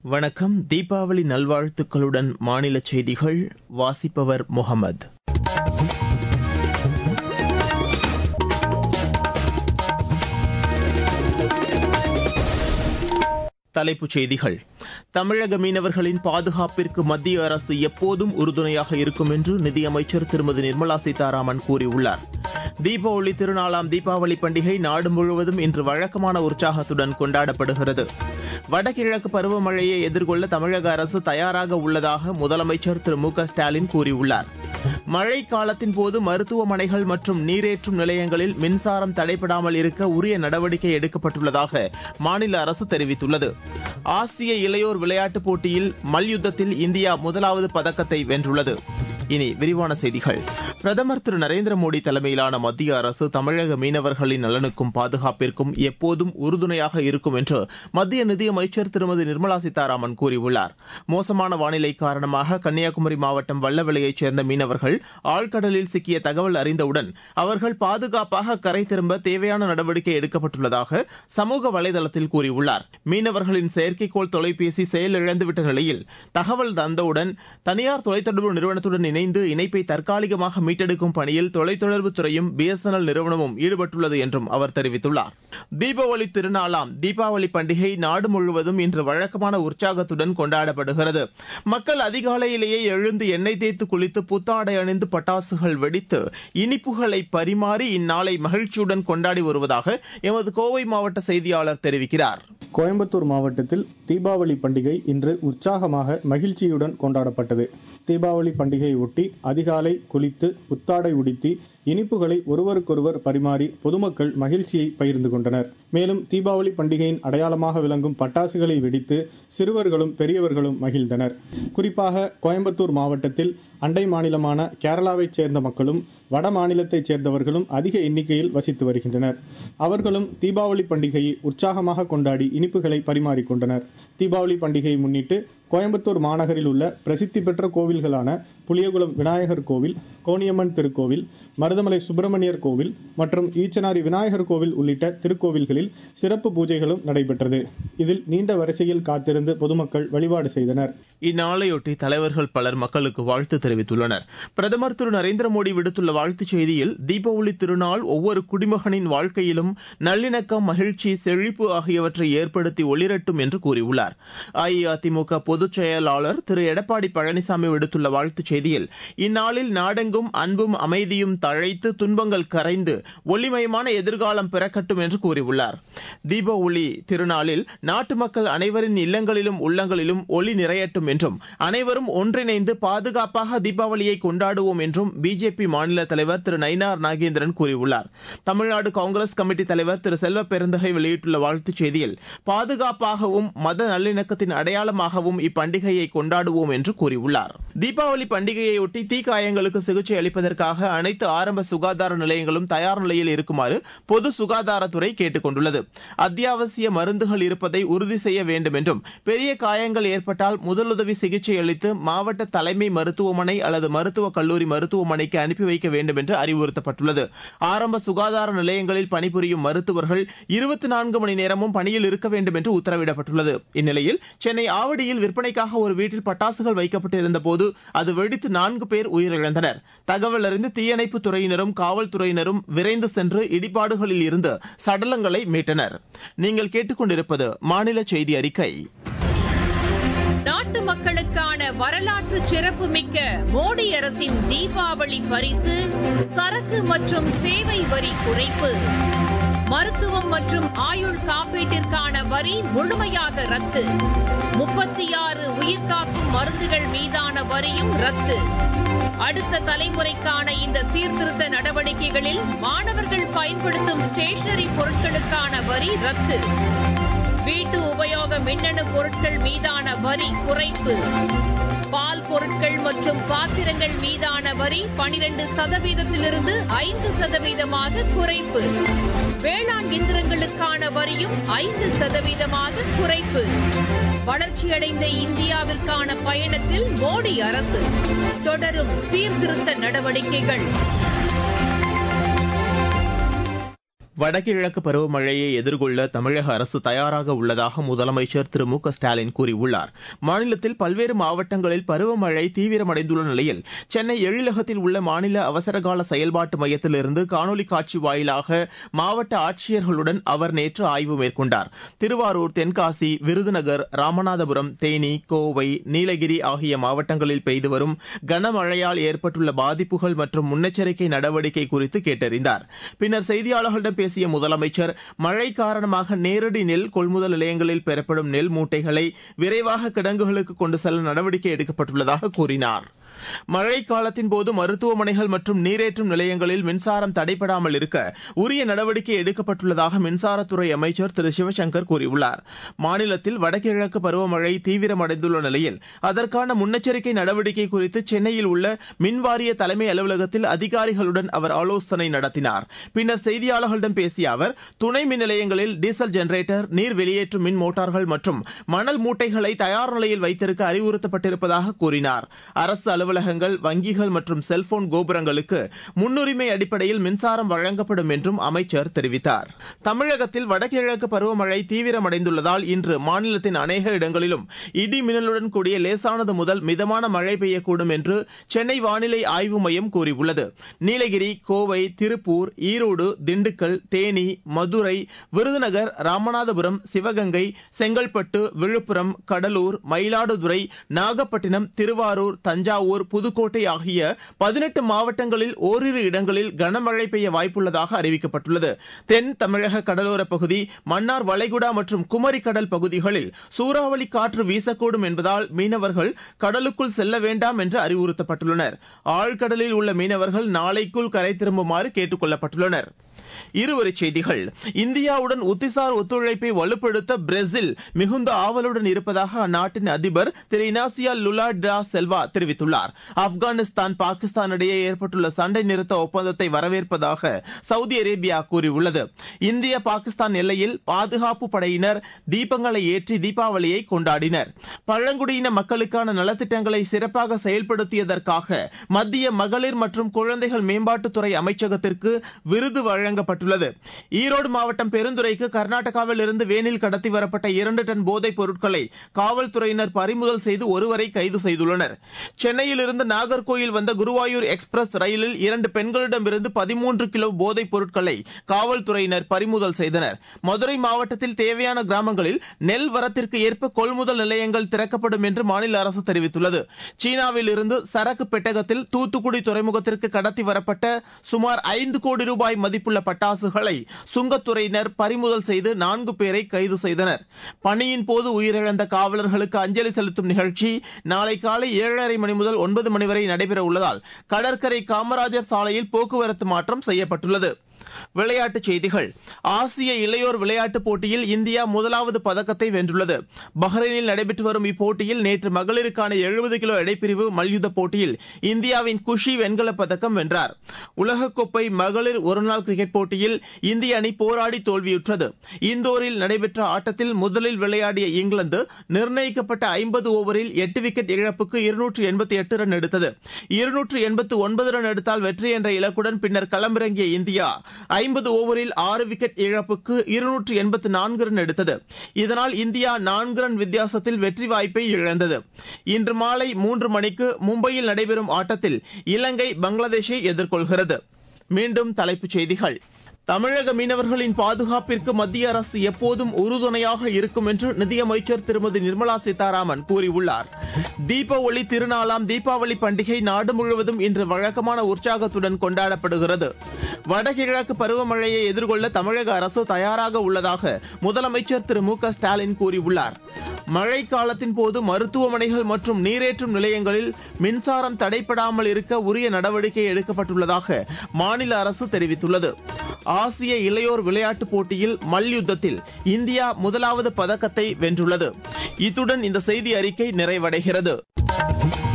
வணக்கம் தீபாவளி நல்வாழ்த்துக்களுடன் மாநில செய்திகள் வாசிப்பவர் முகமது தலைப்புச் செய்திகள் தமிழக மீனவர்களின் பாதுகாப்பிற்கு மத்திய அரசு எப்போதும் உறுதுணையாக இருக்கும் என்று நிதியமைச்சர் திருமதி நிர்மலா சீதாராமன் கூறியுள்ளார் தீபாவளி திருநாளாம் தீபாவளி பண்டிகை நாடு முழுவதும் இன்று வழக்கமான உற்சாகத்துடன் கொண்டாடப்படுகிறது வடகிழக்கு பருவமழையை எதிர்கொள்ள தமிழக அரசு தயாராக உள்ளதாக முதலமைச்சர் திரு மு க ஸ்டாலின் கூறியுள்ளார் மழை காலத்தின் போது மருத்துவமனைகள் மற்றும் நீரேற்றும் நிலையங்களில் மின்சாரம் தடைபடாமல் இருக்க உரிய நடவடிக்கை எடுக்கப்பட்டுள்ளதாக மாநில அரசு தெரிவித்துள்ளது ஆசிய இளையோர் விளையாட்டுப் போட்டியில் மல்யுத்தத்தில் இந்தியா முதலாவது பதக்கத்தை வென்றுள்ளது இனி விரிவான செய்திகள் பிரதமர் திரு நரேந்திர மோடி தலைமையிலான மத்திய அரசு தமிழக மீனவர்களின் நலனுக்கும் பாதுகாப்பிற்கும் எப்போதும் உறுதுணையாக இருக்கும் என்று மத்திய நிதியமைச்சர் திருமதி நிர்மலா சீதாராமன் கூறியுள்ளார் மோசமான வானிலை காரணமாக கன்னியாகுமரி மாவட்டம் வல்லவெளியைச் சேர்ந்த மீனவர்கள் ஆழ்கடலில் சிக்கிய தகவல் அறிந்தவுடன் அவர்கள் பாதுகாப்பாக கரை திரும்ப தேவையான நடவடிக்கை எடுக்கப்பட்டுள்ளதாக சமூக வலைதளத்தில் கூறியுள்ளார் மீனவர்களின் செயற்கைக்கோள் தொலைபேசி செயலிழந்துவிட்ட நிலையில் தகவல் தந்தவுடன் தனியார் தொலைத்தொடர்பு நிறுவனத்துடன் இணைந்து இணைப்பை தற்காலிகமாக மீட்டெடுக்கும் பணியில் தொலைத்தொடர்பு துறையும் பிஎஸ்என்எல் நிறுவனமும் ஈடுபட்டுள்ளது என்றும் அவர் தெரிவித்துள்ளார் தீபாவளி திருநாளாம் தீபாவளி பண்டிகை நாடு முழுவதும் இன்று வழக்கமான உற்சாகத்துடன் கொண்டாடப்படுகிறது மக்கள் அதிகாலையிலேயே எழுந்து எண்ணெய் தேய்த்து குளித்து புத்தாடை அணிந்து பட்டாசுகள் வெடித்து இனிப்புகளை பரிமாறி இந்நாளை மகிழ்ச்சியுடன் கொண்டாடி வருவதாக எமது கோவை மாவட்ட செய்தியாளர் தெரிவிக்கிறார் கோயம்புத்தூர் மாவட்டத்தில் தீபாவளி பண்டிகை இன்று உற்சாகமாக மகிழ்ச்சியுடன் கொண்டாடப்பட்டது தீபாவளி பண்டிகையை ஒட்டி அதிகாலை குளித்து புத்தாடை உடுத்தி இனிப்புகளை ஒருவருக்கொருவர் பரிமாறி பொதுமக்கள் மகிழ்ச்சியை பகிர்ந்து கொண்டனர் மேலும் தீபாவளி பண்டிகையின் அடையாளமாக விளங்கும் பட்டாசுகளை வெடித்து சிறுவர்களும் பெரியவர்களும் மகிழ்ந்தனர் குறிப்பாக கோயம்புத்தூர் மாவட்டத்தில் அண்டை மாநிலமான கேரளாவைச் சேர்ந்த மக்களும் வட மாநிலத்தைச் சேர்ந்தவர்களும் அதிக எண்ணிக்கையில் வசித்து வருகின்றனர் அவர்களும் தீபாவளி பண்டிகையை உற்சாகமாக கொண்டாடி இனிப்புகளை பரிமாறிக்கொண்டனர் தீபாவளி பண்டிகையை முன்னிட்டு கோயம்புத்தூர் மாநகரில் உள்ள பிரசித்தி பெற்ற கோவில்களான புளியகுளம் விநாயகர் கோவில் கோணியம்மன் திருக்கோவில் மருதமலை சுப்பிரமணியர் கோவில் மற்றும் ஈச்சனாரி விநாயகர் கோவில் உள்ளிட்ட திருக்கோவில்களில் சிறப்பு பூஜைகளும் நடைபெற்றது இதில் நீண்ட வரிசையில் காத்திருந்து பொதுமக்கள் வழிபாடு செய்தனர் இந்நாளையொட்டி தலைவர்கள் பலர் மக்களுக்கு வாழ்த்து தெரிவித்துள்ளனர் பிரதமர் திரு நரேந்திர மோடி விடுத்துள்ள வாழ்த்துச் செய்தியில் தீபாவளி திருநாள் ஒவ்வொரு குடிமகனின் வாழ்க்கையிலும் நல்லிணக்கம் மகிழ்ச்சி செழிப்பு ஆகியவற்றை ஏற்படுத்தி ஒளிரட்டும் என்று கூறியுள்ளார் அஇஅதிமுக பொதுச் செயலாளர் திரு எடப்பாடி பழனிசாமி விடுத்துள்ள வாழ்த்துச் செய்தியில் இந்நாளில் நாடெங்கும் அன்பும் அமைதியும் தழைத்து துன்பங்கள் கரைந்து ஒளிமயமான எதிர்காலம் பிறக்கட்டும் என்று கூறியுள்ளார் தீப ஒளி திருநாளில் நாட்டு மக்கள் அனைவரின் இல்லங்களிலும் உள்ளங்களிலும் ஒளி நிறையட்டும் என்றும் அனைவரும் ஒன்றிணைந்து பாதுகாப்பாக தீபாவளியை கொண்டாடுவோம் என்றும் பிஜேபி மாநில தலைவர் திரு நயினார் நாகேந்திரன் கூறியுள்ளார் தமிழ்நாடு காங்கிரஸ் கமிட்டி தலைவர் திரு செல்வ பெருந்தகை வெளியிட்டுள்ள வாழ்த்துச் செய்தியில் பாதுகாப்பாகவும் மத நல்லிணக்கத்தின் அடையாளமாகவும் இப்பண்டிகையை கொண்டாடுவோம் என்று கூறியுள்ளார் தீபாவளி பண்டிகையையொட்டி தீக்காயங்களுக்கு சிகிச்சை அளிப்பதற்காக அனைத்து ஆரம்ப சுகாதார நிலையங்களும் தயார் நிலையில் இருக்குமாறு பொது சுகாதாரத்துறை கேட்டுக் கொண்டுள்ளது அத்தியாவசிய மருந்துகள் இருப்பதை உறுதி செய்ய வேண்டும் என்றும் பெரிய காயங்கள் ஏற்பட்டால் முதலுதவி சிகிச்சை அளித்து மாவட்ட தலைமை மருத்துவமனை அல்லது மருத்துவக் கல்லூரி மருத்துவமனைக்கு அனுப்பி வைக்க வேண்டும் என்று அறிவுறுத்தப்பட்டுள்ளது ஆரம்ப சுகாதார நிலையங்களில் பணிபுரியும் மருத்துவர்கள் இருபத்தி நான்கு மணி நேரமும் பணியில் இருக்க வேண்டும் என்று உத்தரவிடப்பட்டுள்ளது இந்நிலையில் சென்னை ஆவடியில் விற்பனைக்காக ஒரு வீட்டில் பட்டாசுகள் வைக்கப்பட்டிருந்த போது அது வெடித்து நான்கு பேர் உயிரிழந்தனர் தகவல் அறிந்து தீயணைப்பு துறையினரும் காவல்துறையினரும் விரைந்து சென்று இடிபாடுகளில் இருந்து சடலங்களை மீட்டனர் நீங்கள் கேட்டுக்கொண்டிருப்பது மாநில செய்தி அறிக்கை நாட்டு மக்களுக்கான வரலாற்று சிறப்புமிக்க மோடி அரசின் தீபாவளி பரிசு சரக்கு மற்றும் சேவை வரி குறைப்பு மருத்துவம் மற்றும் ஆயுள் காப்பீட்டிற்கான வரி முழுமையாக ரத்து முப்பத்தி ஆறு உயிர்காக்கும் மருந்துகள் மீதான வரியும் ரத்து அடுத்த தலைமுறைக்கான இந்த சீர்திருத்த நடவடிக்கைகளில் மாணவர்கள் பயன்படுத்தும் ஸ்டேஷனரி பொருட்களுக்கான வரி ரத்து வீட்டு உபயோக மின்னணு பொருட்கள் மீதான வரி குறைப்பு பால் பொருட்கள் மற்றும் பாத்திரங்கள் மீதான வரி பனிரெண்டு சதவீதத்திலிருந்து ஐந்து சதவீதமாக குறைப்பு வேளாண் இயந்திரங்களுக்கான வரியும் ஐந்து சதவீதமாக குறைப்பு வளர்ச்சியடைந்த இந்தியாவிற்கான பயணத்தில் மோடி அரசு தொடரும் சீர்திருத்த நடவடிக்கைகள் வடகிழக்கு பருவமழையை எதிர்கொள்ள தமிழக அரசு தயாராக உள்ளதாக முதலமைச்சர் திரு மு க ஸ்டாலின் கூறியுள்ளார் மாநிலத்தில் பல்வேறு மாவட்டங்களில் பருவமழை தீவிரமடைந்துள்ள நிலையில் சென்னை எழிலகத்தில் உள்ள மாநில அவசரகால செயல்பாட்டு மையத்திலிருந்து காணொலி காட்சி வாயிலாக மாவட்ட ஆட்சியர்களுடன் அவர் நேற்று ஆய்வு மேற்கொண்டார் திருவாரூர் தென்காசி விருதுநகர் ராமநாதபுரம் தேனி கோவை நீலகிரி ஆகிய மாவட்டங்களில் பெய்து வரும் கனமழையால் ஏற்பட்டுள்ள பாதிப்புகள் மற்றும் முன்னெச்சரிக்கை நடவடிக்கை குறித்து கேட்டறிந்தார் பின்னர் செய்தியாளர்களிடம் பேசிய முதலமைச்சர் மழை காரணமாக நேரடி நெல் கொள்முதல் நிலையங்களில் பெறப்படும் நெல் மூட்டைகளை விரைவாக கிடங்குகளுக்கு கொண்டு செல்ல நடவடிக்கை எடுக்கப்பட்டுள்ளதாக கூறினார் மழை காலத்தின் போது மருத்துவமனைகள் மற்றும் நீரேற்றும் நிலையங்களில் மின்சாரம் தடைபடாமல் இருக்க உரிய நடவடிக்கை எடுக்கப்பட்டுள்ளதாக மின்சாரத்துறை அமைச்சர் திரு சிவசங்கர் கூறியுள்ளார் மாநிலத்தில் வடகிழக்கு பருவமழை தீவிரமடைந்துள்ள நிலையில் அதற்கான முன்னெச்சரிக்கை நடவடிக்கை குறித்து சென்னையில் உள்ள மின்வாரிய தலைமை அலுவலகத்தில் அதிகாரிகளுடன் அவர் ஆலோசனை நடத்தினார் பின்னர் செய்தியாளர்களிடம் பேசிய அவர் துணை மின் நிலையங்களில் டீசல் ஜெனரேட்டர் நீர் வெளியேற்றும் மின் மோட்டார்கள் மற்றும் மணல் மூட்டைகளை தயார் நிலையில் வைத்திருக்க அறிவுறுத்தப்பட்டிருப்பதாக கூறினார் அரசு அலுவலகங்கள் வங்கிகள் மற்றும் செல்போன் கோபுரங்களுக்கு முன்னுரிமை அடிப்படையில் மின்சாரம் வழங்கப்படும் என்றும் அமைச்சர் தெரிவித்தார் தமிழகத்தில் வடகிழக்கு பருவமழை தீவிரமடைந்துள்ளதால் இன்று மாநிலத்தின் அநேக இடங்களிலும் இடி மின்னலுடன் கூடிய லேசானது முதல் மிதமான மழை பெய்யக்கூடும் என்று சென்னை வானிலை ஆய்வு மையம் கூறியுள்ளது நீலகிரி கோவை திருப்பூர் ஈரோடு திண்டுக்கல் தேனி மதுரை விருதுநகர் ராமநாதபுரம் சிவகங்கை செங்கல்பட்டு விழுப்புரம் கடலூர் மயிலாடுதுறை நாகப்பட்டினம் திருவாரூர் தஞ்சாவூர் புதுக்கோட்டை ஆகிய பதினெட்டு மாவட்டங்களில் ஓரிரு இடங்களில் கனமழை பெய்ய வாய்ப்புள்ளதாக அறிவிக்கப்பட்டுள்ளது தென் தமிழக கடலோர பகுதி மன்னார் வளைகுடா மற்றும் குமரி கடல் பகுதிகளில் சூறாவளி காற்று வீசக்கூடும் என்பதால் மீனவர்கள் கடலுக்குள் செல்ல வேண்டாம் என்று அறிவுறுத்தப்பட்டுள்ளனர் ஆழ்கடலில் உள்ள மீனவர்கள் நாளைக்குள் கரை திரும்புமாறு கேட்டுக் கொள்ளப்பட்டுள்ளனர் இருவரிச் செய்திகள் இந்தியாவுடன் உத்திசார் ஒத்துழைப்பை வலுப்படுத்த பிரேசில் மிகுந்த ஆவலுடன் இருப்பதாக அந்நாட்டின் அதிபர் திரு இனாசியா லுலா டா செல்வா தெரிவித்துள்ளார் ஆப்கானிஸ்தான் பாகிஸ்தான் இடையே ஏற்பட்டுள்ள சண்டை நிறுத்த ஒப்பந்தத்தை வரவேற்பதாக சவுதி அரேபியா கூறியுள்ளது இந்திய பாகிஸ்தான் எல்லையில் பாதுகாப்பு படையினர் தீபங்களை ஏற்றி தீபாவளியை கொண்டாடினர் பழங்குடியின மக்களுக்கான நலத்திட்டங்களை சிறப்பாக செயல்படுத்தியதற்காக மத்திய மகளிர் மற்றும் குழந்தைகள் மேம்பாட்டுத்துறை அமைச்சகத்திற்கு விருது வழங்கப்பட்டுள்ளது ஈரோடு மாவட்டம் பெருந்துறைக்கு கர்நாடகாவில் இருந்து வேனில் கடத்தி வரப்பட்ட இரண்டு டன் போதைப் பொருட்களை காவல்துறையினர் பறிமுதல் செய்து ஒருவரை கைது செய்துள்ளனர் சென்னையில் இருந்து நாகர்கோயில் வந்த குருவாயூர் எக்ஸ்பிரஸ் ரயிலில் இரண்டு பெண்களிடமிருந்து பதிமூன்று கிலோ போதைப் பொருட்களை காவல்துறையினர் பறிமுதல் செய்தனர் மதுரை மாவட்டத்தில் தேவையான கிராமங்களில் நெல் வரத்திற்கு ஏற்ப கொள்முதல் நிலையங்கள் திறக்கப்படும் என்று மாநில அரசு தெரிவித்துள்ளது சீனாவில் இருந்து சரக்கு பெட்டகத்தில் தூத்துக்குடி துறைமுகத்திற்கு கடத்தி வரப்பட்ட சுமார் ஐந்து கோடி ரூபாய் மதிப்புள்ள பட்டாசுகளை சுங்கத்துறையினர் பறிமுதல் செய்து நான்கு பேரை கைது செய்தனர் பணியின் போது உயிரிழந்த காவலர்களுக்கு அஞ்சலி செலுத்தும் நிகழ்ச்சி நாளை காலை ஏழரை மணி முதல் ஒன்பது மணி வரை நடைபெற உள்ளதால் கடற்கரை காமராஜர் சாலையில் போக்குவரத்து மாற்றம் செய்யப்பட்டுள்ளது விளையாட்டுச் செய்திகள் ஆசிய இளையோர் விளையாட்டுப் போட்டியில் இந்தியா முதலாவது பதக்கத்தை வென்றுள்ளது பஹ்ரைனில் நடைபெற்று வரும் இப்போட்டியில் நேற்று மகளிருக்கான எழுபது கிலோ எடைப்பிரிவு மல்யுத்த போட்டியில் இந்தியாவின் குஷி வெண்கலப் பதக்கம் வென்றார் உலகக்கோப்பை மகளிர் ஒருநாள் கிரிக்கெட் போட்டியில் இந்திய அணி போராடி தோல்வியுற்றது இந்தோரில் நடைபெற்ற ஆட்டத்தில் முதலில் விளையாடிய இங்கிலாந்து நிர்ணயிக்கப்பட்ட ஐம்பது ஓவரில் எட்டு விக்கெட் இழப்புக்கு இருநூற்று எண்பத்தி எட்டு ரன் எடுத்தது இருநூற்று எண்பத்து ஒன்பது ரன் எடுத்தால் வெற்றி என்ற இலக்குடன் பின்னர் களமிறங்கிய இந்தியா ஐம்பது ஓவரில் ஆறு விக்கெட் இழப்புக்கு இருநூற்று எண்பத்து நான்கு ரன் எடுத்தது இதனால் இந்தியா நான்கு ரன் வித்தியாசத்தில் வெற்றி வாய்ப்பை இழந்தது இன்று மாலை மூன்று மணிக்கு மும்பையில் நடைபெறும் ஆட்டத்தில் இலங்கை பங்களாதேஷை எதிர்கொள்கிறது மீண்டும் தலைப்புச் செய்திகள் தமிழக மீனவர்களின் பாதுகாப்பிற்கு மத்திய அரசு எப்போதும் உறுதுணையாக இருக்கும் என்று நிதியமைச்சர் திருமதி நிர்மலா சீதாராமன் கூறியுள்ளார் தீப ஒளி திருநாளாம் தீபாவளி பண்டிகை நாடு முழுவதும் இன்று வழக்கமான உற்சாகத்துடன் கொண்டாடப்படுகிறது வடகிழக்கு பருவமழையை எதிர்கொள்ள தமிழக அரசு தயாராக உள்ளதாக முதலமைச்சர் திரு மு க ஸ்டாலின் கூறியுள்ளார் மழை காலத்தின் போது மருத்துவமனைகள் மற்றும் நீரேற்றும் நிலையங்களில் மின்சாரம் தடைப்படாமல் இருக்க உரிய நடவடிக்கை எடுக்கப்பட்டுள்ளதாக மாநில அரசு தெரிவித்துள்ளது ஆசிய இளையோர் விளையாட்டுப் போட்டியில் மல்யுத்தத்தில் இந்தியா முதலாவது பதக்கத்தை வென்றுள்ளது இத்துடன் இந்த செய்தி அறிக்கை நிறைவடைகிறது